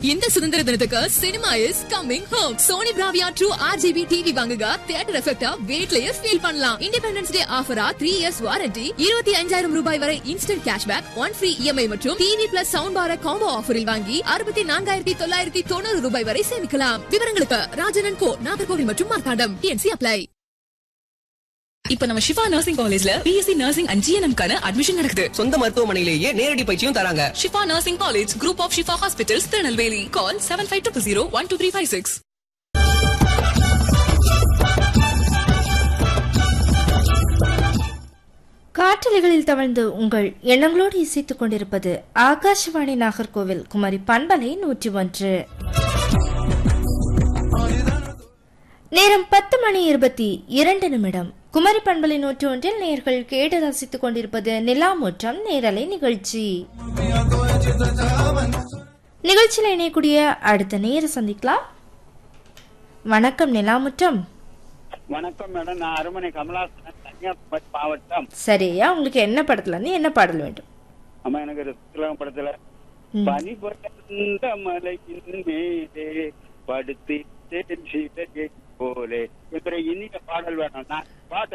இந்த சுதந்திர தினத்துக்கு cinema is coming home Sony Bravia true RGB TV வாங்குங்க தியேட்டர் எஃபெக்டா வீட்லயே ஃபீல் பண்ணலாம் இண்டிபெண்டன்ஸ் டே ஆஃபரா த்ரீ இயர்ஸ் வாரண்டி இருபத்தி அஞ்சாயிரம் ரூபாய் வரை instant cashback one free EMI மற்றும் TV plus sound bar combo ஆஃபரில் வாங்கி அறுபத்தி நான்காயிரத்தி தொள்ளாயிரத்தி தொண்ணூறு ரூபாய் வரை சேமிக்கலாம் விவரங்களுக்கு ராஜனன் கோ நாகர்கோவில் மற்றும் மார்த்தாண்டம் டிஎன்சி அப்ளை இப்ப நம்ம சிவா நர்சிங் காலேஜ்ல பிஎஸ்சி நர்சிங் அண்ட் ஜிஎன்எம்கான அட்மிஷன் நடக்குது சொந்த மருத்துவமனையிலேயே நேரடி பயிற்சியும் தராங்க Shifa nursing college group of Shifa hospitals Tirunelveli call seven five two zero one two three five six காற்றலைகளில் தவழ்ந்து உங்கள் எண்ணங்களோடு இசைத்துக் கொண்டிருப்பது ஆகாஷவாணி நாகர்கோவில் குமரி பண்பலை நூற்றி ஒன்று நேரம் பத்து மணி இருபத்தி இரண்டு நிமிடம் குமரி பண்பலை நூற்றி ஒன்றில் நேர்கள் கேட்டு ரசித்துக் கொண்டிருப்பது நிலாமுற்றம் நேரலை நிகழ்ச்சி நிகழ்ச்சியில் இணையக்கூடிய அடுத்த நேர சந்திக்கலாம் வணக்கம் நிலாமுற்றம் வணக்கம் மேடம் நான் அருமனை கமலாசனன் கன்னியாகுமரி மாவட்டம் சரியா உங்களுக்கு என்ன படத்துல இருந்து என்ன பாடல் வேண்டும் அம்மா எனக்கு ஒரு திலகம் படத்துல ம். பனி படர்ந்த மலையின் மேலே படுத்து போலே என்ற இனிய பாடல் வேணும் நான் பாட்டு